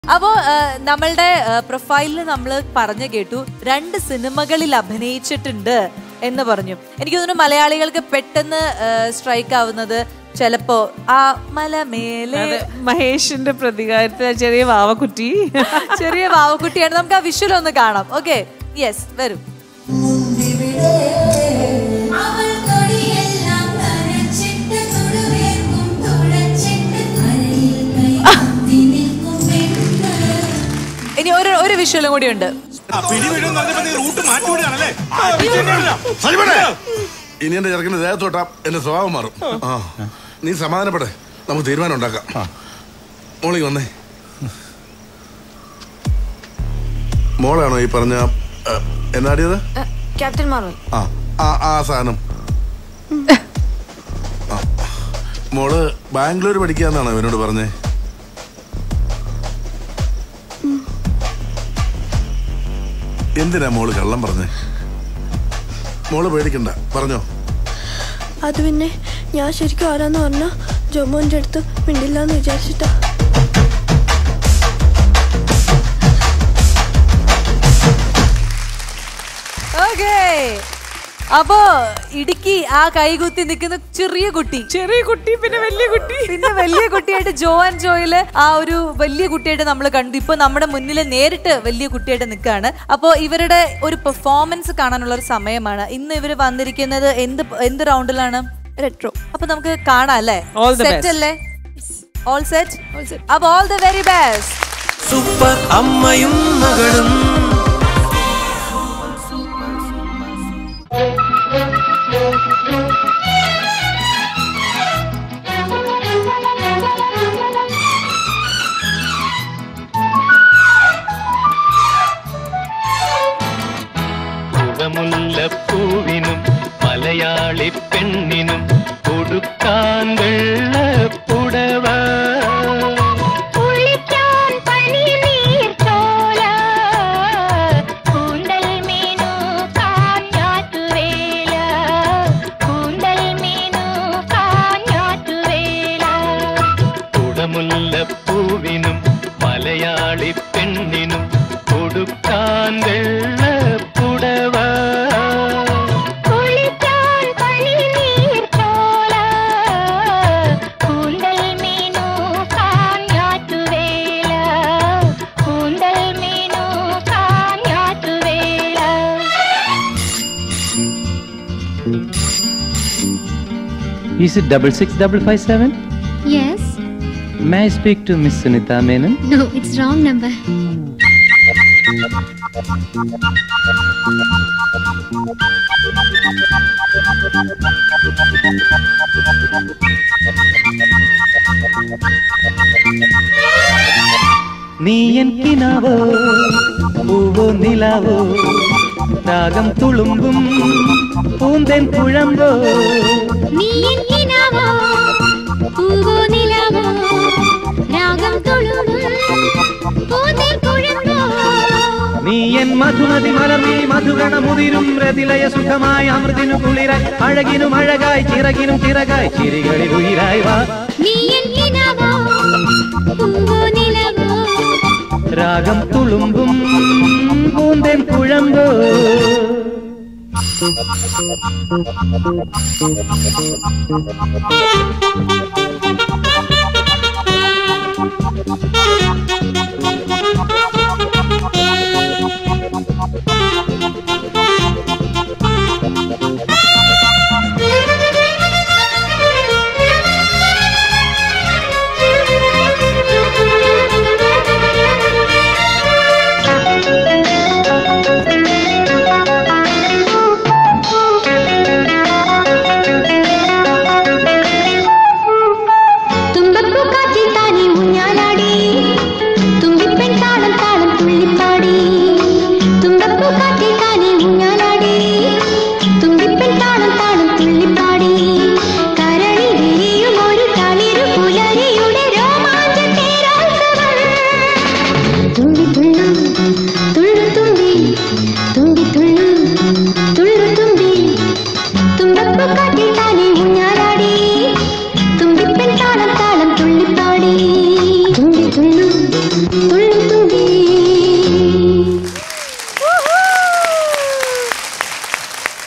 അപ്പോ ആ, നമ്മളുടെ പ്രൊഫൈലിൽ നമ്മൾ പറഞ്ഞു കേട്ടു രണ്ട് സിനിമകളിൽ അഭിനയിച്ചിട്ടുണ്ട് എന്ന് പറഞ്ഞു എനിക്ക് തോന്നുന്നു മലയാളികൾക്ക് പെട്ടെന്ന് സ്ട്രൈക്ക് ആവുന്നത് ചിലപ്പോ ആ മലമേലെ അതെ, മഹേഷിന്റെ പ്രതികാരത്തിൽ ആ ചെറിയ വാവക്കുട്ടി ചെറിയ വാവക്കുട്ടിയാണ് നമുക്ക് ആ വിഷ്വൽ ഒന്ന് കാണാം ഓക്കെ യെസ് വരും അവൾ തൊടിയെല്ലാം നനച്ചിട്ട് തൊടുവേർക്കും തുഴച്ചിട്ട് അരയിൽ കൈ കുത്തി നിൽക്കും പെണ്ണ് ഇനി ഒരു ഒരു വിഷ്വലും കൂടി ഉണ്ട് ആ, പിടി വീഴുമെന്ന് പറഞ്ഞപ്പോ നീ റൂട്ട് മാറ്റി വിടുകയാണല്ലേ സജിമനെ! ഇനി എന്റെ ചെറുക്കിന്റെ ദേഹത്തോട്ടാ എന്റെ സ്വഭാവം മാറും ആ നീ സമാധാനപ്പെടെ നമുക്ക് തീരുമാനം ഉണ്ടാക്കാം മോളിങ് വന്നേ മോളാണോ ഈ പറഞ്ഞ ഏ, എന്നാടിയത് ക്യാപ്റ്റൻ മാർവൽ ആ ആ ആ സാധനം ആ. മോള് ബാംഗ്ലൂർ പഠിക്കാന്നാണോ ഇവനോട് പറഞ്ഞേ എന്തിനാ മോള് കള്ളം പറഞ്ഞേ മോള് പേടിക്കണ്ട പറഞ്ഞോ അത് പിന്നെ ഞാൻ ശരിക്കും ആരാന്ന് പറഞ്ഞ ജോമോന്റെ അടുത്ത് മിണ്ടില്ല എന്ന് വിചാരിച്ചിട്ടാ ഓക്കെ അപ്പോ ഇടുക്കി ആ കൈകുത്തി നിൽക്കുന്ന ചെറിയ കുട്ടി ചെറിയ കുട്ടി പിന്നെ വലിയ കുട്ടി പിന്നെ വലിയ കുട്ടിയായിട്ട് ജോ ആൻഡ് ജോയില് ആ ഒരു വലിയ കുട്ടിയായിട്ട് നമ്മൾ കണ്ടു ഇപ്പൊ നമ്മുടെ മുന്നിൽ നേരിട്ട് വലിയ കുട്ടിയായിട്ട് നിൽക്കുകയാണ് അപ്പോൾ ഇവരുടെ ഒരു പെർഫോമൻസ് കാണാനുള്ള ഒരു സമയമാണ് ഇന്ന് ഇവർ വന്നിരിക്കുന്നത് എന്ത് എന്ത് റൗണ്ടിലാണ് റെട്രോ അപ്പൊ നമുക്ക് കാണാം അല്ലേ All the സെറ്റ് best. അല്ലേ ഓൾ സെറ്റ് അപ്പൊ all the very best super അമ്മയും മകളും മുല്ലപ്പൂവിനും മലയാളി പെണ്ണിനും കൊടുക്കാൻ വെള്ളപ്പുടവ കുളിക്കാൻ പനിനീർത്തോല കൂന്തൽ മീനു കാഞ്ഞാറ്റുവേല കൂന്തൽ മീനു കാഞ്ഞാറ്റുവേല കുടമുല്ലപ്പൂവിനും മലയാളി പെണ്ണിനും കൊടുക്കാൻ വെള്ളപ്പുടവ കുളിക്കാൻ പനിനീർത്തോല കൂന്തൽ മീനു കാഞ്ഞാറ്റുവേല കൂന്തൽ മീനു കാഞ്ഞാറ്റുവേല Is it double six double five seven? Yes. May I speak to Miss Sunita Menon? No, it's wrong number. നീ എൻ കിനാവോ പൂവോ നിലാവോ രാഗം തുളുമ്പും പൂന്തൻ കുഴമ്പോ നീ എന്തിനാവോ പൂവോ നിലാവോ രാഗം തുളുമ്പും പൂന്തേൻ കുഴമ്പോ നീ എൻ മധുമതി മലർന്നീ മധുഗണ മുതിരും രതിലയ സുഖമായ അമൃതിനു കുളിരായി അഴകിനും അഴകായി ചിറകിനും ചിറകായി ചിരികളിൽ ഉയിരായി വാ നീ എന്തിനാവോ പൂവോ നിലാവോ രാഗം തുളുമ്പും പൂന്തൻ കുഴമ്പോ തുമ്പപ്പൂ കാറ്റിൽ താനി ഊഞ്ഞാലാടി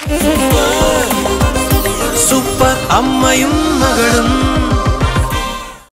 സൂപ്പർ അമ്മയും മകളും